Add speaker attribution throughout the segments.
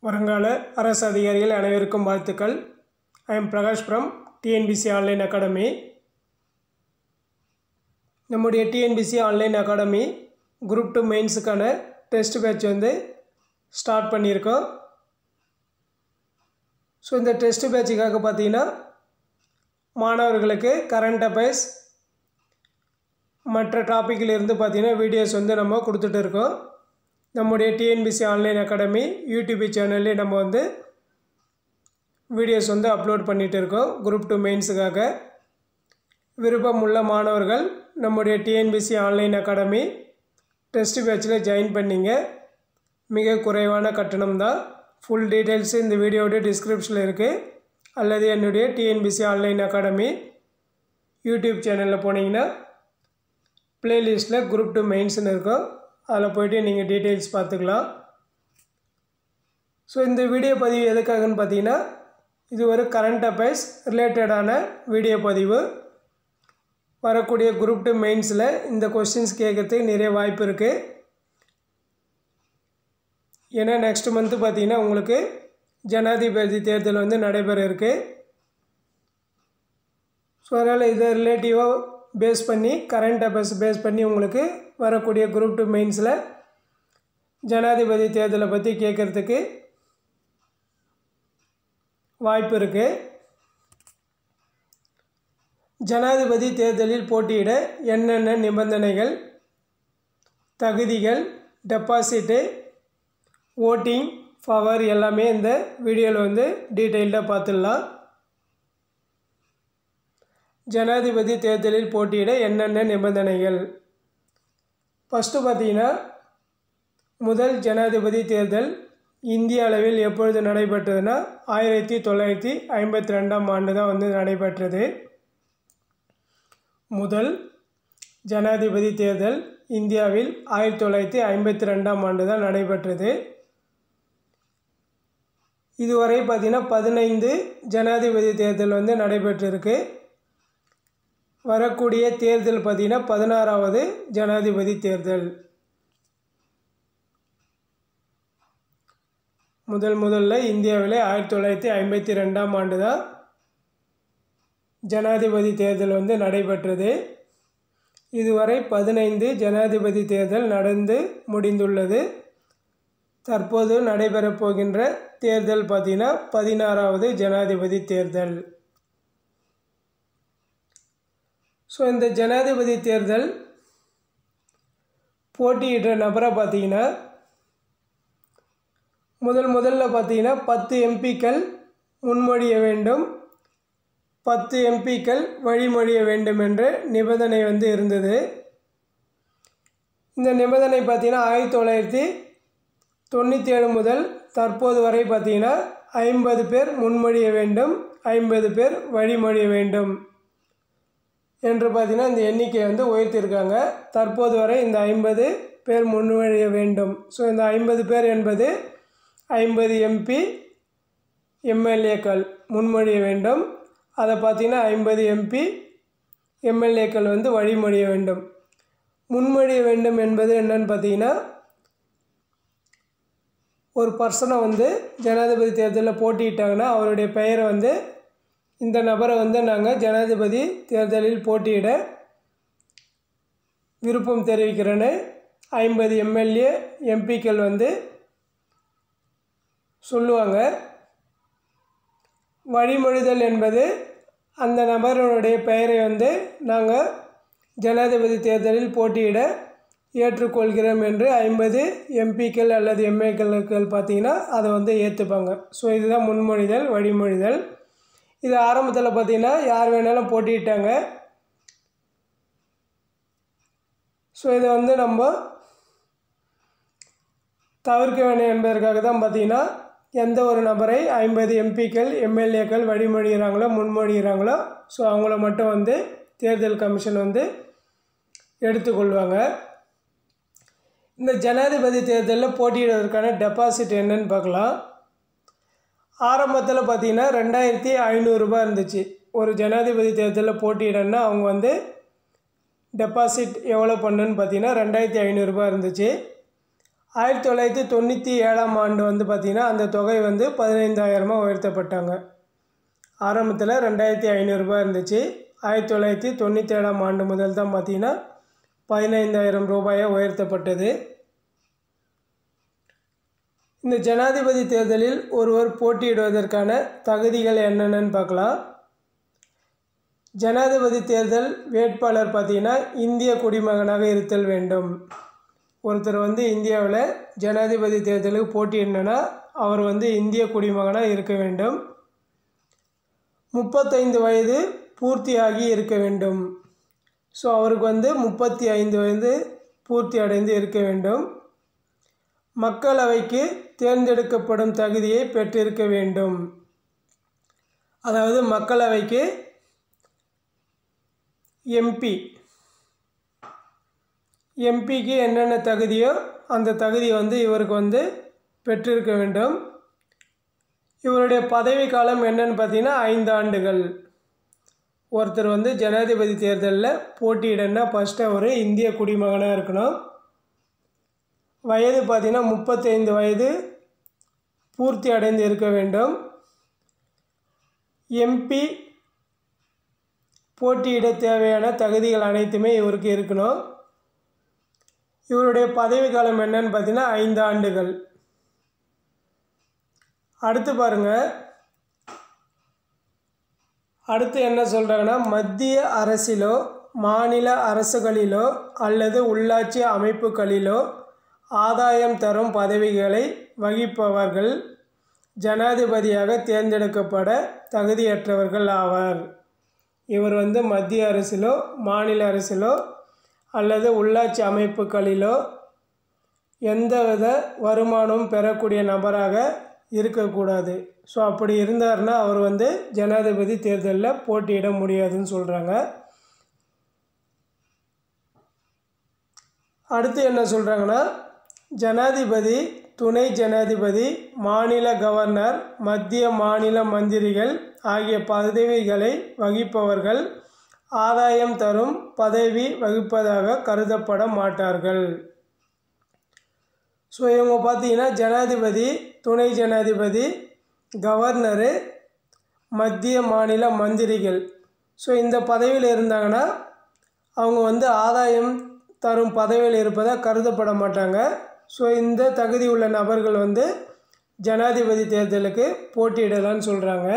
Speaker 1: வருங்கால அரசு அதிகாரிகள் அனைவருக்கும் வாழ்த்துக்கள் I am Prakash from TNPSC online academy நம்முடைய TNPSC online academy group two மெயின்ஸுக்கான டெஸ்ட் பேட்ச் வந்து ஸ்டார்ட் பண்ணியிருக்கோம் ஸோ இந்த டெஸ்ட் பேட்சுக்காக பார்த்தீங்கன்னா மாணவர்களுக்கு கரண்ட் அஃபேர்ஸ் மற்ற டாப்பிக்கில் இருந்து பார்த்தீங்கன்னா வீடியோஸ் வந்து நம்ம கொடுத்துட்டு இருக்கோம் நம்முடைய டிஎன்பிசி ஆன்லைன் அகாடமி யூடியூப் சேனல்லே நம்ம வந்து வீடியோஸ் வந்து அப்லோட் பண்ணிகிட்டு இருக்கோம் குரூப் டூ மெயின்ஸுக்காக விருப்பம் உள்ள மாணவர்கள் நம்முடைய டிஎன்பிசி ஆன்லைன் அகாடமி டெஸ்ட் பேட்சில் ஜாயின் பண்ணிங்க மிக குறைவான கட்டணம் தான் ஃபுல் டீட்டெயில்ஸ் இந்த வீடியோட டிஸ்கிரிப்ஷனில் இருக்குது அல்லது என்னுடைய டிஎன்பிசி ஆன்லைன் அகாடமி யூடியூப் சேனலில் போனீங்கன்னா ப்ளேலிஸ்ட்டில் குரூப் டூ மெயின்ஸ்னு இருக்கும் அதில் போய்ட்டு நீங்கள் டீட்டெயில்ஸ் பார்த்துக்கலாம் ஸோ இந்த வீடியோ பதிவு எதுக்காகன்னு பார்த்தீங்கன்னா இது ஒரு கரண்ட் அஃபேர்ஸ் ரிலேட்டடான வீடியோ பதிவு வரக்கூடிய குரூப் டூ மெயின்ஸில் இந்த கொஸ்டின்ஸ் கேட்கறதுக்கு நிறைய வாய்ப்பு இருக்குது ஏன்னா நெக்ஸ்ட் மந்த்து பார்த்தீங்கன்னா உங்களுக்கு ஜனாதிபதி தேர்தல் வந்து நடைபெற இருக்குது ஸோ அதனால் இதை ரிலேட்டிவாக பேஸ் பண்ணி கரண்ட் அஃபேர்ஸ் பேஸ் பண்ணி உங்களுக்கு வரக்கூடிய குரூப் டூ மெயின்ஸில் ஜனாதிபதி தேர்தலை பற்றி கேட்குறதுக்கு வாய்ப்பு இருக்குது ஜனாதிபதி தேர்தலில் போட்டியிட என்னென்ன நிபந்தனைகள் தகுதிகள் டெபாசிட்டு ஓட்டிங் பவர் எல்லாமே இந்த வீடியோவில் வந்து டீட்டெயில்டாக பார்த்துடலாம் ஜனாதிபதி தேர்தலில் போட்டியிட என்னென்ன நிபந்தனைகள் ஃபஸ்ட்டு பார்த்தீங்கன்னா முதல் ஜனாதிபதி தேர்தல் இந்திய அளவில் எப்பொழுது நடைபெற்றதுன்னா ஆயிரத்தி தொள்ளாயிரத்தி ஐம்பத்தி ரெண்டாம் ஆண்டு தான் வந்து நடைபெற்றது முதல் ஜனாதிபதி தேர்தல் இந்தியாவில் ஆயிரத்தி தொள்ளாயிரத்தி ஐம்பத்தி ரெண்டாம் ஆண்டு தான் நடைபெற்றது இதுவரை பார்த்திங்கன்னா பதினைந்து ஜனாதிபதி தேர்தல் வந்து நடைபெற்றிருக்கு வரக்கூடிய தேர்தல் பார்த்திங்கன்னா பதினாறாவது ஜனாதிபதி தேர்தல் முதல் முதல்ல இந்தியாவில் ஆயிரத்தி தொள்ளாயிரத்தி ஐம்பத்தி ரெண்டாம் ஆண்டு தான் ஜனாதிபதி தேர்தல் வந்து நடைபெற்றது இதுவரை பதினைந்து ஜனாதிபதி தேர்தல் நடந்து முடிந்துள்ளது தற்போது நடைபெறப் போகின்ற தேர்தல் பார்த்திங்கன்னா பதினாறாவது ஜனாதிபதி தேர்தல் ஸோ இந்த ஜனாதிபதி தேர்தல் போட்டியிடுற நபரை பார்த்தீங்கன்னா முதல் முதல்ல பார்த்தீங்கன்னா பத்து எம்பிக்கள் முன்மொழிய வேண்டும் பத்து எம்பிக்கள் வழிமொழிய வேண்டும் என்ற நிபந்தனை வந்து இருந்தது இந்த நிபந்தனை பார்த்திங்கன்னா ஆயிரத்தி தொள்ளாயிரத்தி தொண்ணூற்றி ஏழு முதல் தற்போது வரை பார்த்திங்கன்னா ஐம்பது பேர் முன்மொழிய வேண்டும் ஐம்பது பேர் வழிமொழிய வேண்டும் என்று பார்த்திங்கன்னா இந்த எண்ணிக்கையை வந்து உயர்த்தியிருக்காங்க தற்போது வரை இந்த ஐம்பது பேர் முன்மொழிய வேண்டும் ஸோ இந்த ஐம்பது பேர் என்பது ஐம்பது எம்பி எம்எல்ஏக்கள் முன்மொழிய வேண்டும் அதை பார்த்திங்கன்னா ஐம்பது எம்பி எம்எல்ஏக்கள் வந்து வழிமொழிய வேண்டும் முன்மொழிய வேண்டும் என்பது என்னன்னு பார்த்தீங்கன்னா ஒரு பர்சனை வந்து ஜனாதிபதி தேர்தலில் போட்டியிட்டாங்கன்னா அவருடைய பெயரை வந்து இந்த நபரை வந்து நாங்கள் ஜனாதிபதி தேர்தலில் போட்டியிட விருப்பம் தெரிவிக்கிறேன்னு ஐம்பது எம்எல்ஏ எம்பிக்கள் வந்து சொல்லுவாங்க வழிமொழிதல் என்பது அந்த நபருடைய பெயரை வந்து நாங்கள் ஜனாதிபதி தேர்தலில் போட்டியிட ஏற்றுக்கொள்கிறோம் என்று ஐம்பது எம்பிக்கள் அல்லது எம்ஏக்களுக்கள் பார்த்திங்கன்னா அதை வந்து ஏற்றுப்பாங்க ஸோ இதுதான் முன்மொழிதல் வழிமொழிதல் இது ஆரம்பத்தில் பார்த்திங்கன்னா யார் வேணாலும் போட்டிட்டாங்க ஸோ இதை வந்து நம்ம தவிர்க்க வேண்டும் என்பதற்காக தான் பார்த்திங்கன்னா எந்த ஒரு நபரை ஐம்பது எம்பிக்கள் எம்எல்ஏக்கள் வழிமொழிகிறாங்களோ முன்மொழிகிறாங்களோ ஸோ அவங்கள மட்டும் வந்து தேர்தல் கமிஷன் வந்து எடுத்துக்கொள்வாங்க இந்த ஜனாதிபதி தேர்தலில் போட்டியிடுவதற்கான டெபாசிட் என்னன்னு பார்க்கலாம் ஆரம்பத்தில் பார்த்திங்கன்னா ரெண்டாயிரத்தி ஐநூறுரூபா இருந்துச்சு ஒரு ஜனாதிபதி தேர்தலில் போட்டியிடன்னா அவங்க வந்து டெபாசிட் எவ்வளோ பண்ணுன்னு பார்த்தீங்கன்னா ரெண்டாயிரத்தி ஐநூறுரூபா இருந்துச்சு ஆயிரத்தி தொள்ளாயிரத்தி தொண்ணூற்றி ஏழாம் ஆண்டு வந்து பார்த்திங்கன்னா அந்த தொகை வந்து பதினைந்தாயிரமாக உயர்த்தப்பட்டாங்க ஆரம்பத்தில் ரெண்டாயிரத்தி ஐநூறுரூபா இருந்துச்சு ஆயிரத்தி தொள்ளாயிரத்தி தொண்ணூற்றி ஏழாம் ஆண்டு முதல் தான் பார்த்திங்கன்னா பதினைந்தாயிரம் ரூபாயாக உயர்த்தப்பட்டது இந்த ஜனாதிபதி தேர்தலில் ஒருவர் போட்டியிடுவதற்கான தகுதிகள் என்னென்னு பார்க்கலாம் ஜனாதிபதி தேர்தல் வேட்பாளர் பார்த்திங்கன்னா இந்திய குடிமகனாக இருத்தல் வேண்டும் ஒருத்தர் வந்து இந்தியாவில் ஜனாதிபதி தேர்தலுக்கு போட்டியிடணுன்னா அவர் வந்து இந்திய குடிமகனாக இருக்க வேண்டும் முப்பத்தைந்து வயது பூர்த்தியாகி இருக்க வேண்டும் ஸோ அவருக்கு வந்து முப்பத்தி ஐந்து வயது பூர்த்தி அடைந்து இருக்க வேண்டும் மக்களவைக்கு தேர்ந்தெடுக்கப்படும் தகுதியை பெற்றிருக்க வேண்டும் அதாவது மக்களவைக்கு எம்பி எம்பிக்கு என்னென்ன தகுதியோ அந்த தகுதியை வந்து இவருக்கு வந்து பெற்றிருக்க வேண்டும் இவருடைய பதவி காலம் என்னன்னு பார்த்தீங்கன்னா ஐந்து ஆண்டுகள் ஒருத்தர் வந்து ஜனாதிபதி தேர்தலில் போட்டியிடனா ஃபஸ்ட்டு அவர் இந்திய குடிமகனாக இருக்கணும் வயது பார்த்திங்கன்னா முப்பத்தைந்து வயது பூர்த்தி அடைந்து இருக்க வேண்டும் எம்பி போட்டியிட தேவையான தகுதிகள் அனைத்துமே இவருக்கு இருக்கணும் இவருடைய பதவி காலம் என்னன்னு பார்த்தீங்கன்னா ஐந்து ஆண்டுகள் அடுத்து பாருங்கள் அடுத்து என்ன சொல்கிறாங்கன்னா மத்திய அரசிலோ மாநில அரசுகளிலோ அல்லது உள்ளாட்சி அமைப்புகளிலோ ஆதாயம் தரும் பதவிகளை வகிப்பவர்கள் ஜனாதிபதியாக தேர்ந்தெடுக்கப்பட தகுதியற்றவர்கள் ஆவார் இவர் வந்து மத்திய அரசிலோ மாநில அரசிலோ அல்லது உள்ளாட்சி அமைப்புகளிலோ எந்தவித வருமானமும் பெறக்கூடிய நபராக இருக்கக்கூடாது ஸோ அப்படி இருந்தார்னா அவர் வந்து ஜனாதிபதி தேர்தலில் போட்டியிட முடியாதுன்னு சொல்கிறாங்க அடுத்து என்ன சொல்கிறாங்கன்னா ஜனாதிபதி துணை ஜனாதிபதி மாநில கவர்னர் மத்திய மாநில மந்திரிகள் ஆகிய பதவிகளை வகிப்பவர்கள் ஆதாயம் தரும் பதவி வகிப்பதாக கருதப்பட மாட்டார்கள் ஸோ இவங்க பார்த்தீங்கன்னா ஜனாதிபதி துணை ஜனாதிபதி கவர்னரு மத்திய மாநில மந்திரிகள் ஸோ இந்த பதவியில் இருந்தாங்கன்னா அவங்க வந்து ஆதாயம் தரும் பதவியில் இருப்பதாக கருதப்பட மாட்டாங்க ஸோ இந்த தகுதி உள்ள நபர்கள் வந்து ஜனாதிபதி தேர்தலுக்கு போட்டியிடலான்னு சொல்கிறாங்க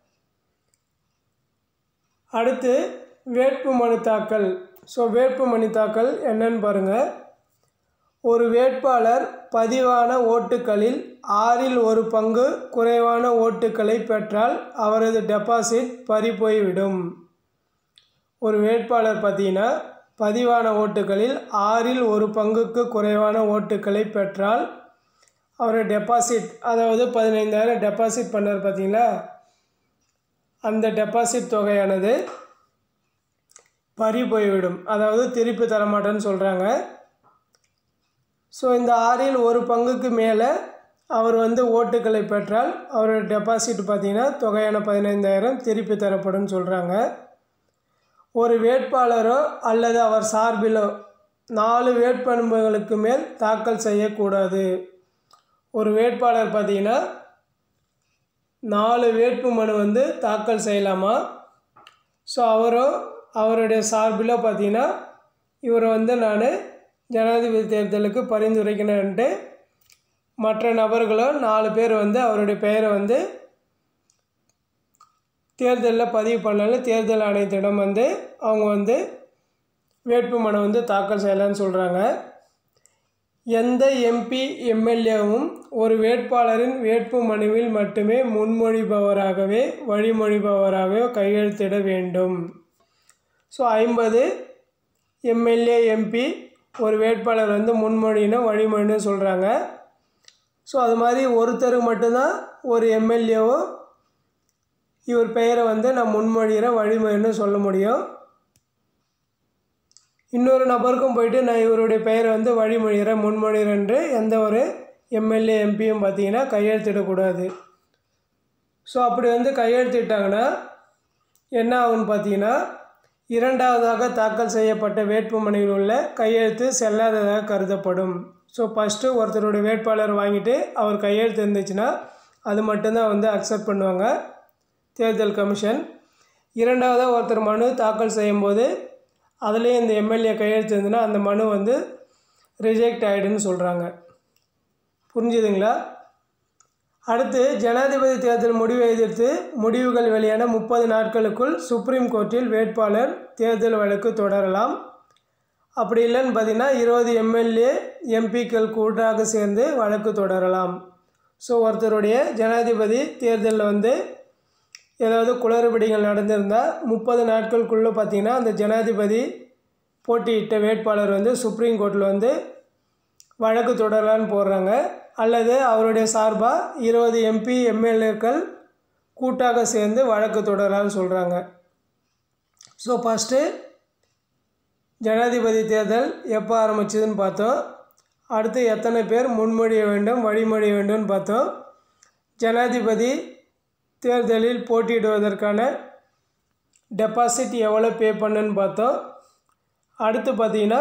Speaker 1: அடுத்து வேட்பு மனு தாக்கல் ஸோ வேட்பு மனு தாக்கல் என்னன்னு பாருங்கள் ஒரு வேட்பாளர் பதிவான ஓட்டுகளில் ஆறில் ஒரு பங்கு குறைவான ஓட்டுகளை பெற்றால் அவரது டெபாசிட் பறிபோய்விடும் ஒரு வேட்பாளர் பார்த்தீங்கன்னா பதிவான ஓட்டுகளில் ஆறில் ஒரு பங்குக்கு குறைவான ஓட்டுகளை பெற்றால் அவர் டெபாசிட் அதாவது பதினைந்தாயிரம் டெபாசிட் பண்ணார் பார்த்தீங்களா அந்த டெபாசிட் தொகையானது பறி போய்விடும் அதாவது திருப்பி தரமாட்டேன்னு சொல்கிறாங்க ஸோ இந்த ஆறில் ஒரு பங்குக்கு மேலே அவர் வந்து ஓட்டுகளை பெற்றால் அவரோட டெபாசிட் பார்த்திங்கன்னா தொகையான பதினைந்தாயிரம் திருப்பி தரப்படும் சொல்கிறாங்க ஒரு வேட்பாளரோ அல்லது அவர் சார்பிலோ நாலு வேட்புமனுகளுக்கு மேல் தாக்கல் செய்யக்கூடாது ஒரு வேட்பாளர் பார்த்திங்கன்னா நாலு வேட்பு மனு வந்து தாக்கல் செய்யலாமா ஸோ அவரோ அவருடைய சார்பிலோ பார்த்தீங்கன்னா இவரை வந்து நான் ஜனாதிபதி தேர்தலுக்கு பரிந்துரைக்கணுன்ட்டு மற்ற நபர்களோ நாலு பேர் வந்து அவருடைய பெயரை வந்து தேர்தலில் பதிவு பண்ணாலும் தேர்தல் ஆணையத்திடம் வந்து அவங்க வந்து வேட்புமனு வந்து தாக்கல் செய்யலான்னு சொல்கிறாங்க எந்த எம்பி எம்எல்ஏவும் ஒரு வேட்பாளரின் வேட்பு மனுவில் மட்டுமே முன்மொழிபவராகவே வழிமொழிபவராகவே கையெழுத்திட வேண்டும் ஸோ ஐம்பது எம்எல்ஏ எம்பி ஒரு வேட்பாளர் வந்து முன்மொழின்னு வழிமொழின்னு சொல்கிறாங்க ஸோ அது மாதிரி ஒருத்தருக்கு மட்டும்தான் ஒரு எம்எல்ஏவோ இவர் பெயரை வந்து நான் முன்மொழிகிறேன் வழிமொழின்னு சொல்ல முடியும் இன்னொரு நபருக்கும் போயிட்டு நான் இவருடைய பெயரை வந்து வழிமொழிகிறேன் முன்மொழிகிறேன்ட்டு எந்த ஒரு எம்எல்ஏ எம்பியும் பார்த்தீங்கன்னா கையெழுத்திடக்கூடாது ஸோ அப்படி வந்து கையெழுத்திட்டாங்கன்னா என்ன ஆகும்னு பார்த்தீங்கன்னா இரண்டாவதாக தாக்கல் செய்யப்பட்ட வேட்புமனுவில் உள்ள கையெழுத்து செல்லாததாக கருதப்படும் ஸோ ஃபஸ்ட்டு ஒருத்தருடைய வேட்பாளர் வாங்கிட்டு அவர் கையெழுத்து இருந்துச்சுன்னா அது மட்டும்தான் வந்து அக்செப்ட் பண்ணுவாங்க தேர்தல் கமிஷன் இரண்டாவதாக ஒருத்தர் மனு தாக்கல் செய்யும்போது அதுலேயும் இந்த எம்எல்ஏ கையெழுத்து இருந்ததுன்னா அந்த மனு வந்து ரிஜெக்ட் ஆகிடுன்னு சொல்கிறாங்க புரிஞ்சுதுங்களா அடுத்து ஜனாதிபதி தேர்தல் முடிவை எதிர்த்து முடிவுகள் வெளியான முப்பது நாட்களுக்குள் சுப்ரீம் கோர்ட்டில் வேட்பாளர் தேர்தல் வழக்கு தொடரலாம் அப்படி இல்லைன்னு பார்த்தீங்கன்னா இருபது எம்எல்ஏ எம்பிக்கள் கூட்டாக சேர்ந்து வழக்கு தொடரலாம் ஸோ ஒருத்தருடைய ஜனாதிபதி தேர்தலில் வந்து ஏதாவது குளறுபடிகள் நடந்திருந்தால் முப்பது நாட்களுக்குள்ளே பார்த்தீங்கன்னா அந்த ஜனாதிபதி போட்டியிட்ட வேட்பாளர் வந்து சுப்ரீம் கோர்ட்டில் வந்து வழக்கு தொடரலான்னு போடுறாங்க அல்லது அவருடைய சார்பாக இருபது எம்பி எம்எல்ஏக்கள் கூட்டாக சேர்ந்து வழக்கு தொடரலான்னு சொல்கிறாங்க ஸோ ஃபஸ்ட்டு ஜனாதிபதி தேர்தல் எப்போ ஆரம்பிச்சதுன்னு பார்த்தோம் அடுத்து எத்தனை பேர் முன்மொழிய வேண்டும் வழிமொழிய வேண்டும்னு பார்த்தோம் ஜனாதிபதி தேர்தலில் போட்டியிடுவதற்கான டெபாசிட் எவ்வளோ பே பண்ணுன்னு பார்த்தோம் அடுத்து பார்த்தீங்கன்னா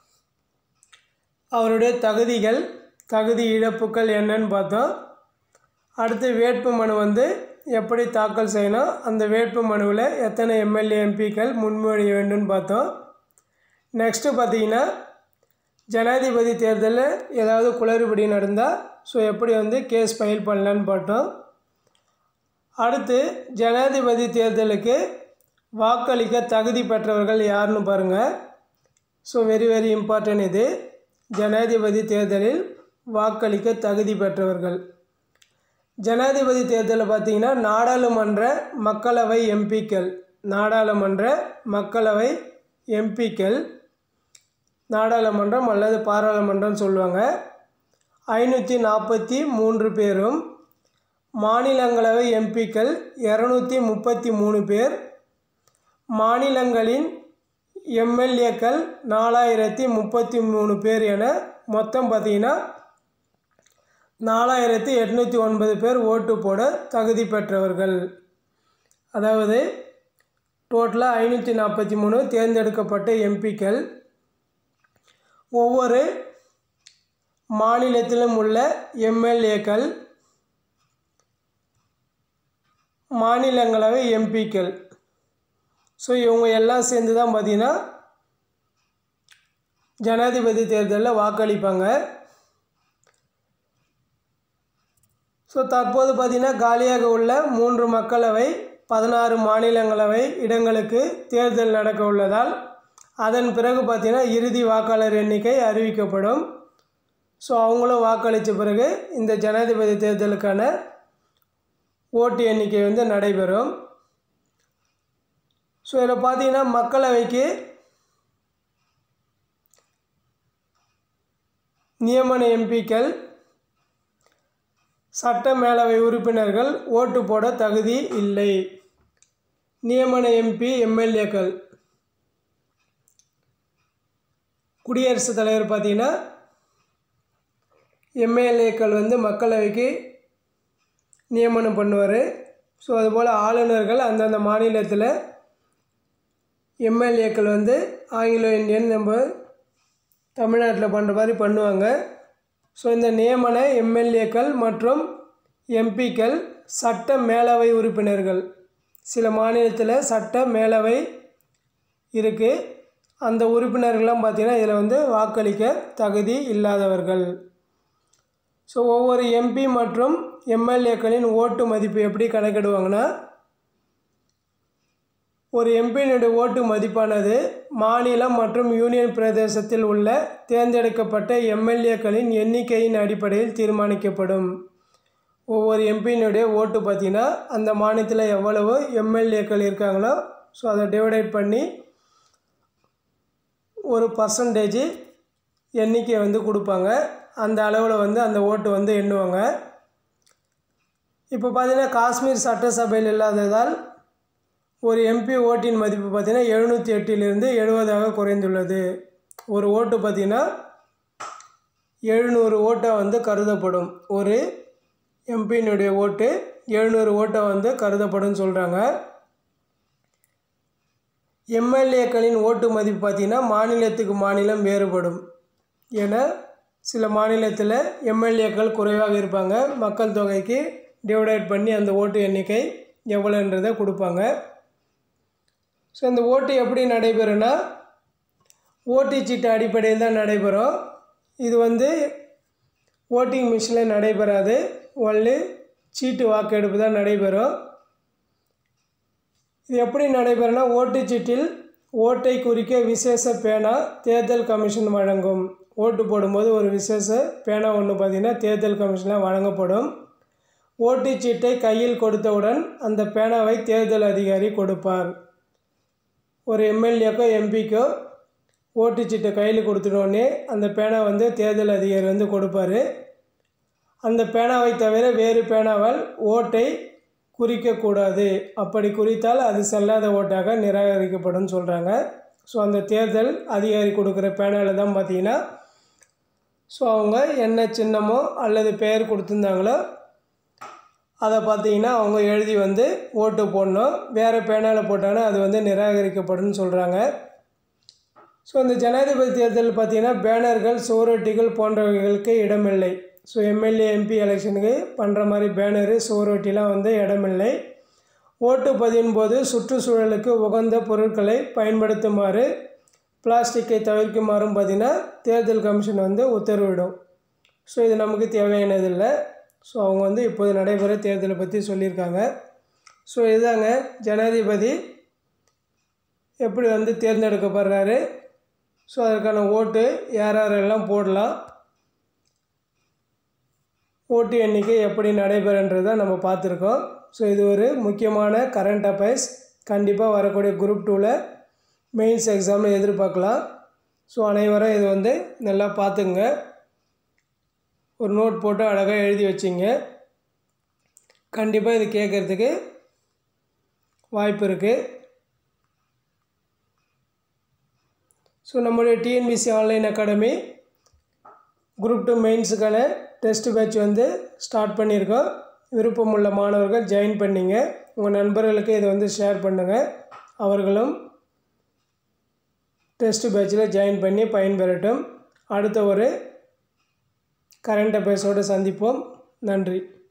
Speaker 1: அவருடைய தகுதிகள் தகுதி இழப்புகள் என்னன்னு பார்த்தோம் அடுத்து வேட்பு மனு வந்து எப்படி தாக்கல் செய்யணும் அந்த வேட்பு மனுவில் எத்தனை எம்எல்ஏ எம்பிக்கள் முன்மொழிய வேண்டும்னு பார்த்தோம் நெக்ஸ்ட்டு பார்த்தீங்கன்னா ஜனாதிபதி தேர்தலில் ஏதாவது குளறுபடி நடந்தால் ஸோ எப்படி வந்து கேஸ் ஃபைல் பண்ணலான்னு பார்த்தோம் அடுத்து ஜனாதிபதி தேர்தலுக்கு வாக்களிக்க தகுதி பெற்றவர்கள் யாருன்னு பாருங்கள் ஸோ வெரி வெரி இம்பார்ட்டன்ட் இது ஜனாதிபதி தேர்தலில் வாக்களிக்க தகுதி பெற்றவர்கள் ஜனாதிபதி தேர்தலில் பார்த்தீங்கன்னா நாடாளுமன்ற மக்களவை எம்பிக்கள் நாடாளுமன்ற மக்களவை எம்பிக்கள் நாடாளுமன்றம் அல்லது பாராளுமன்றம் சொல்லுவாங்க ஐநூற்றி நாற்பத்தி மூன்று பேரும் மாநிலங்களவை எம்பிக்கள் இரநூத்தி முப்பத்தி மூணு பேர் மாநிலங்களின் எம்எல்ஏக்கள் நாலாயிரத்தி முப்பத்தி மூணு பேர் என மொத்தம் பார்த்திங்கன்னா நாலாயிரத்தி எட்நூற்றி ஒன்பது பேர் ஓட்டு போட தகுதி பெற்றவர்கள் அதாவது டோட்டலாக ஐநூற்றி நாற்பத்தி மூணு தேர்ந்தெடுக்கப்பட்ட எம்பிக்கள் ஒவ்வொரு மாநிலத்திலும் உள்ள எம்எல்ஏக்கள் மாநிலங்களவை எம்பிக்கள் ஸோ இவங்க எல்லாம் சேர்ந்து தான் பார்த்திங்கன்னா ஜனாதிபதி தேர்தலில் வாக்களிப்பாங்க ஸோ தற்போது பார்த்திங்கன்னா காலியாக உள்ள மூன்று மக்களவை பதினாறு மாநிலங்களவை இடங்களுக்கு தேர்தல் நடக்க உள்ளதால் அதன் பிறகு பார்த்திங்கன்னா இறுதி வாக்காளர் எண்ணிக்கை அறிவிக்கப்படும் ஸோ அவங்களும் வாக்களித்த பிறகு இந்த ஜனாதிபதி தேர்தலுக்கான ஓட்டு எண்ணிக்கை வந்து நடைபெறும் ஸோ இதில் பார்த்தீங்கன்னா மக்களவைக்கு நியமன எம்பிக்கள் சட்ட மேலவை உறுப்பினர்கள் ஓட்டு போட தகுதி இல்லை நியமன எம்பி எம்எல்ஏக்கள் குடியரசுத் தலைவர் பார்த்தீங்கன்னா எம்எல்ஏக்கள் வந்து மக்களவைக்கு நியமனம் பண்ணுவார் ஸோ அதுபோல் ஆளுநர்கள் அந்தந்த மாநிலத்தில் எம்எல்ஏக்கள் வந்து ஆங்கிலோ இந்தியன் நம்ம தமிழ்நாட்டில் பண்ணுற மாதிரி பண்ணுவாங்க ஸோ இந்த நியமன எம்எல்ஏக்கள் மற்றும் எம்பிக்கள் சட்ட மேலவை உறுப்பினர்கள் சில மாநிலத்தில் சட்ட மேலவை இருக்குது அந்த உறுப்பினர்கள்லாம் பார்த்திங்கன்னா இதில் வந்து வாக்களிக்க தகுதி இல்லாதவர்கள் ஸோ ஒவ்வொரு எம்பி மற்றும் எம்எல்ஏக்களின் ஓட்டு மதிப்பு எப்படி கணக்கிடுவாங்கன்னா ஒரு எம்பியினுடைய ஓட்டு மதிப்பானது மாநிலம் மற்றும் யூனியன் பிரதேசத்தில் உள்ள தேர்ந்தெடுக்கப்பட்ட எம்எல்ஏக்களின் எண்ணிக்கையின் அடிப்படையில் தீர்மானிக்கப்படும் ஒவ்வொரு எம்பியினுடைய ஓட்டு பார்த்திங்கன்னா அந்த மாநிலத்தில் எவ்வளவு எம்எல்ஏக்கள் இருக்காங்களோ ஸோ அதை டிவைடேட் பண்ணி ஒரு பர்சன்டேஜ் எண்ணிக்கை வந்து கொடுப்பாங்க அந்த அளவில் வந்து அந்த ஓட்டு வந்து எண்ணுவாங்க இப்போ பார்த்தீங்கன்னா காஷ்மீர் சட்டசபையில் இல்லாததால் ஒரு எம்பி ஓட்டின் மதிப்பு பார்த்திங்கன்னா எழுநூற்றி எட்டிலிருந்து எழுபதாக குறைந்துள்ளது ஒரு ஓட்டு பார்த்திங்கன்னா எழுநூறு ஓட்டாக வந்து கருதப்படும் ஒரு எம்பியினுடைய ஓட்டு எழுநூறு ஓட்டாக வந்து கருதப்படும் சொல்கிறாங்க எம்எல்ஏக்களின் ஓட்டு மதிப்பு பார்த்திங்கன்னா மாநிலத்துக்கு மாநிலம் வேறுபடும் என சில மாநிலத்தில் எம்எல்ஏக்கள் குறைவாக இருப்பாங்க மக்கள் தொகைக்கு டிவைடேட் பண்ணி அந்த ஓட்டு எண்ணிக்கை எவ்வளோன்றதை கொடுப்பாங்க ஸோ இந்த ஓட்டு எப்படி நடைபெறும்னா ஓட்டுச்சீட்டு அடிப்படையில் தான் நடைபெறும் இது வந்து ஓட்டிங் மிஷினில் நடைபெறாது ஒன்லி சீட்டு வாக்கெடுப்பு தான் நடைபெறும் இது எப்படி நடைபெறும்னா ஓட்டுச்சீட்டில் ஓட்டை குறிக்க விசேஷ பேனா தேர்தல் கமிஷன் வழங்கும் ஓட்டு போடும்போது ஒரு விசேஷ பேனா ஒன்று பார்த்திங்கன்னா தேர்தல் கமிஷனில் வழங்கப்படும் ஓட்டுச்சீட்டை கையில் கொடுத்தவுடன் அந்த பேனாவை தேர்தல் அதிகாரி கொடுப்பார் ஒரு எம்எல்ஏக்கோ எம்பிக்கோ ஓட்டுச்சீட்டை கையில் கொடுத்துட்டோடனே அந்த பேனா வந்து தேர்தல் அதிகாரி வந்து கொடுப்பார் அந்த பேனாவை தவிர வேறு பேனாவால் ஓட்டை குறிக்கக்கூடாது அப்படி குறித்தால் அது செல்லாத ஓட்டாக நிராகரிக்கப்படும் சொல்கிறாங்க ஸோ அந்த தேர்தல் அதிகாரி கொடுக்குற பேனாவில் தான் பார்த்தீங்கன்னா ஸோ அவங்க என்ன சின்னமோ அல்லது பெயர் கொடுத்துருந்தாங்களோ அதை பார்த்தீங்கன்னா அவங்க எழுதி வந்து ஓட்டு போடணும் வேறு பேனாவில் போட்டாங்கன்னா அது வந்து நிராகரிக்கப்படும் சொல்கிறாங்க ஸோ இந்த ஜனாதிபதி தேர்தல் பார்த்தீங்கன்னா பேனர்கள் சுவரொட்டிகள் போன்றவைகளுக்கு இடமில்லை ஸோ எம்எல்ஏ எம்பி எலெக்ஷனுக்கு பண்ணுற மாதிரி பேனரு சுவரொட்டிலாம் வந்து இடமில்லை ஓட்டு பதிவின் போது சுற்றுச்சூழலுக்கு உகந்த பொருட்களை பயன்படுத்துமாறு பிளாஸ்டிக்கை தவிர்க்குமாறும் பார்த்தீங்கன்னா தேர்தல் கமிஷன் வந்து உத்தரவிடும் ஸோ இது நமக்கு தேவையானதில்லை ஸோ அவங்க வந்து இப்போது நடைபெற தேர்தலை பற்றி சொல்லியிருக்காங்க ஸோ இதுதாங்க ஜனாதிபதி எப்படி வந்து தேர்ந்தெடுக்கப்படுறாரு ஸோ அதற்கான ஓட்டு யார் யாரெல்லாம் போடலாம் ஓட்டு எண்ணிக்கை எப்படி நடைபெறன்றதை நம்ம பார்த்துருக்கோம் ஸோ இது ஒரு முக்கியமான கரண்ட் அஃபேர்ஸ் கண்டிப்பாக வரக்கூடிய குரூப் டூவில் மெயின்ஸ் எக்ஸாமில் எதிர்பார்க்கலாம் ஸோ அனைவரும் இது வந்து நல்லா பார்த்துங்க ஒரு நோட் போட்டு அழகாக எழுதி வச்சிங்க கண்டிப்பாக இது கேட்குறதுக்கு வாய்ப்பு இருக்குது ஸோ நம்மளுடைய TNPSC online academy group two மெயின்ஸுக்கான டெஸ்ட் பேட்ச் வந்து ஸ்டார்ட் பண்ணியிருக்கோம் விருப்பமுள்ள மாணவர்கள் ஜாயின் பண்ணிங்க உங்கள் நண்பர்களுக்கு இதை வந்து ஷேர் பண்ணுங்கள் அவர்களும் டெஸ்ட் பேட்சில் ஜாயின் பண்ணி பயன்பெறட்டும் அடுத்த ஒரு கரண்ட் அஃபேர்ஸோடு சந்திப்போம் நன்றி